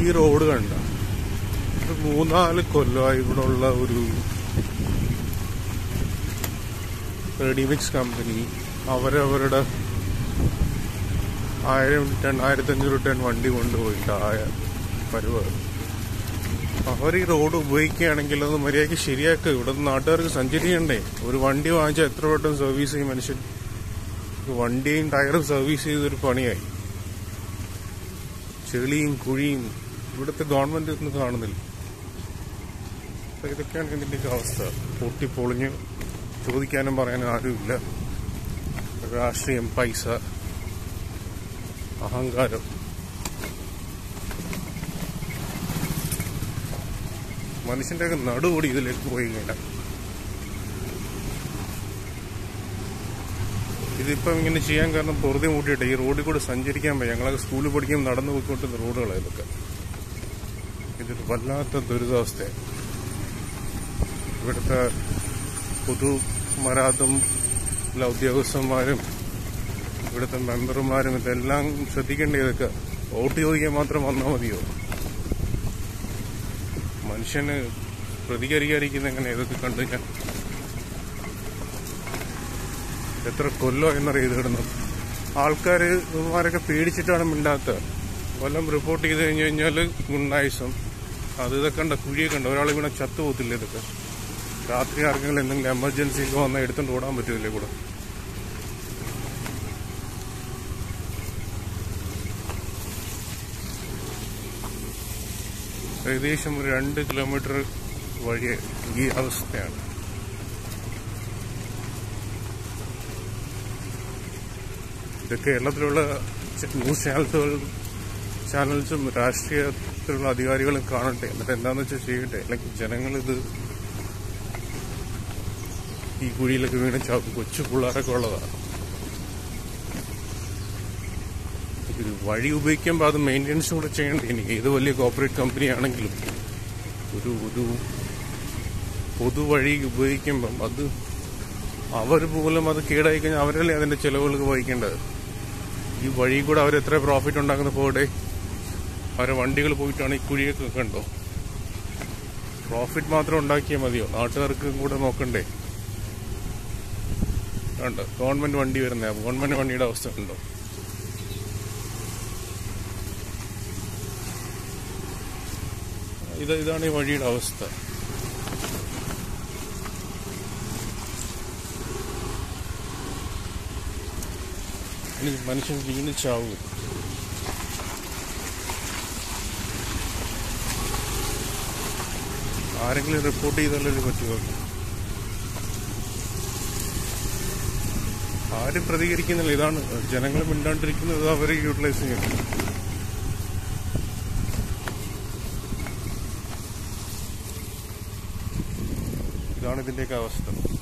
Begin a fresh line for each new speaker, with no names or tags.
ഈ റോഡ് കണ്ട ഇത് മൂന്നാല് കൊല്ലമായി ഇവിടെ ഉള്ള ഒരു റെഡിമിക്സ് കമ്പനി അവരവരുടെ ആയിരം ടൺ ആയിരത്തഞ്ഞൂറ് ടൺ വണ്ടി കൊണ്ടുപോയിട്ട് ആയ പരിപാടി അവർ ഈ റോഡ് ഉപയോഗിക്കുകയാണെങ്കിൽ അത് മര്യാദയ്ക്ക് ശരിയാക്കുക ഇവിടെ നാട്ടുകാർക്ക് സഞ്ചരിക്കണ്ടേ ഒരു വണ്ടി വാങ്ങിച്ചാൽ എത്ര വട്ടം സർവീസ് ചെയ്യും മനുഷ്യൻ വണ്ടിയും ടയറും സർവീസ് ചെയ്തൊരു പണിയായി ചെളിയും കുഴിയും ഇവിടുത്തെ ഗവൺമെന്റ് ഒന്നും കാണുന്നില്ല അപ്പൊ ഇതൊക്കെയാണ് ഇതിന്റെയൊക്കെ അവസ്ഥ പൊട്ടിപ്പൊളിഞ്ഞ് ചോദിക്കാനും പറയാനും ആരുമില്ല രാഷ്ട്രീയം പൈസ അഹങ്കാരം മനുഷ്യന്റെ ഒക്കെ നടുകൂടി ഇതിലേക്ക് പോയി കഴിഞ്ഞാൽ ഇതിപ്പം ഇങ്ങനെ ചെയ്യാൻ കാരണം പൊറുതി മൂട്ടിയിട്ട് ഈ റോഡിൽ കൂടെ സഞ്ചരിക്കാൻ പറ്റും ഞങ്ങളൊക്കെ സ്കൂളിൽ പഠിക്കുമ്പോൾ നടന്നു പോയിക്കൊണ്ടിരുന്ന റോഡുകളാണ് ഇതൊക്കെ ഇതൊരു വല്ലാത്ത ദുരിതാവസ്ഥയാണ് ഇവിടുത്തെ പൊതു മരാത്തും എല്ലാ ഉദ്യോഗസ്ഥന്മാരും ഇവിടുത്തെ മെമ്പർമാരും ഇതെല്ലാം ശ്രദ്ധിക്കേണ്ട ഇതൊക്കെ വോട്ട് ചോദിക്കാൻ മാത്രം വന്നാൽ മതിയോ മനുഷ്യന് പ്രതികരിക്കാതിരിക്കുന്ന എങ്ങനെ ഇതൊക്കെ കണ്ടു ഞാൻ എത്ര കൊല്ലോ എന്നറിയത് കിടന്നു ആൾക്കാർ ഇവന്മാരൊക്കെ പേടിച്ചിട്ടാണ് മിണ്ടാത്ത കൊല്ലം റിപ്പോർട്ട് ചെയ്ത് കഴിഞ്ഞു കഴിഞ്ഞാൽ ഗുണ്ടായുസം അത് ഇതൊക്കെ കണ്ട കുഴിയൊക്കെ ഉണ്ട് ഒരാൾ വീണ ചത്തു പോകത്തില്ല ഇതൊക്കെ രാത്രി ആർക്കെങ്കിലും എന്തെങ്കിലും എമർജൻസി ഒക്കെ വന്നാൽ എടുത്തോണ്ട് ഓടാൻ പറ്റൂലേ കൂടെ ഏകദേശം ഒരു രണ്ട് കിലോമീറ്റർ വഴി ഈ അവസ്ഥയാണ് ഇത് കേരളത്തിലുള്ള ച- ന്യൂസ് ചാനൽസുകൾ ചാനൽസും രാഷ്ട്രീയത്തിലുള്ള അധികാരികളും കാണട്ടെ എന്നിട്ട് എന്താന്ന് വെച്ചാൽ ചെയ്യട്ടെ അല്ലെങ്കിൽ ജനങ്ങൾ ഇത് ഈ കുഴിയിലൊക്കെ വീണ് ചാവും കൊച്ചു പിള്ളേരൊക്കെ ഉള്ളതാണ് ഇത് വഴി ഉപയോഗിക്കുമ്പോൾ അത് മെയിൻ്റെനൻസ് കൂടെ ചെയ്യണ്ടേ ഇനി ഏത് വലിയ കോർപ്പറേറ്റ് കമ്പനി ആണെങ്കിലും ഒരു ഒരു പൊതുവഴി ഉപയോഗിക്കുമ്പം അത് അവർ പോലും അത് കേടായി കഴിഞ്ഞാൽ അവരല്ലേ അതിന്റെ ചെലവുകൾക്ക് വഹിക്കേണ്ടത് ഈ വഴി കൂടെ അവർ എത്ര പ്രോഫിറ്റ് ഉണ്ടാക്കുന്ന പോടെ അവരെ വണ്ടികൾ പോയിട്ടാണ് ഈ കുഴിയൊക്കെ കണ്ടോ പ്രോഫിറ്റ് മാത്രം ഉണ്ടാക്കിയാൽ മതിയോ നാട്ടുകാർക്ക് കൂടെ നോക്കണ്ടേ കണ്ടോ ഗവൺമെന്റ് വണ്ടി വരുന്ന ഗവൺമെന്റ് വണ്ടിയുടെ അവസ്ഥ ഉണ്ടോ ഇത് ഇതാണ് ഈ വഴിയുടെ അവസ്ഥ ഇനി മനുഷ്യൻ വീണ് ചാവും ആരെങ്കിലും റിപ്പോർട്ട് ചെയ്താലേ പറ്റുമോ ആരും പ്രതികരിക്കുന്നില്ല ഇതാണ് ജനങ്ങൾ മിണ്ടാണ്ടിരിക്കുന്നത് അവർ യൂട്ടിലൈസ് ചെയ്യുന്നു ഇതാണ് ഇതിന്റെയൊക്കെ അവസ്ഥ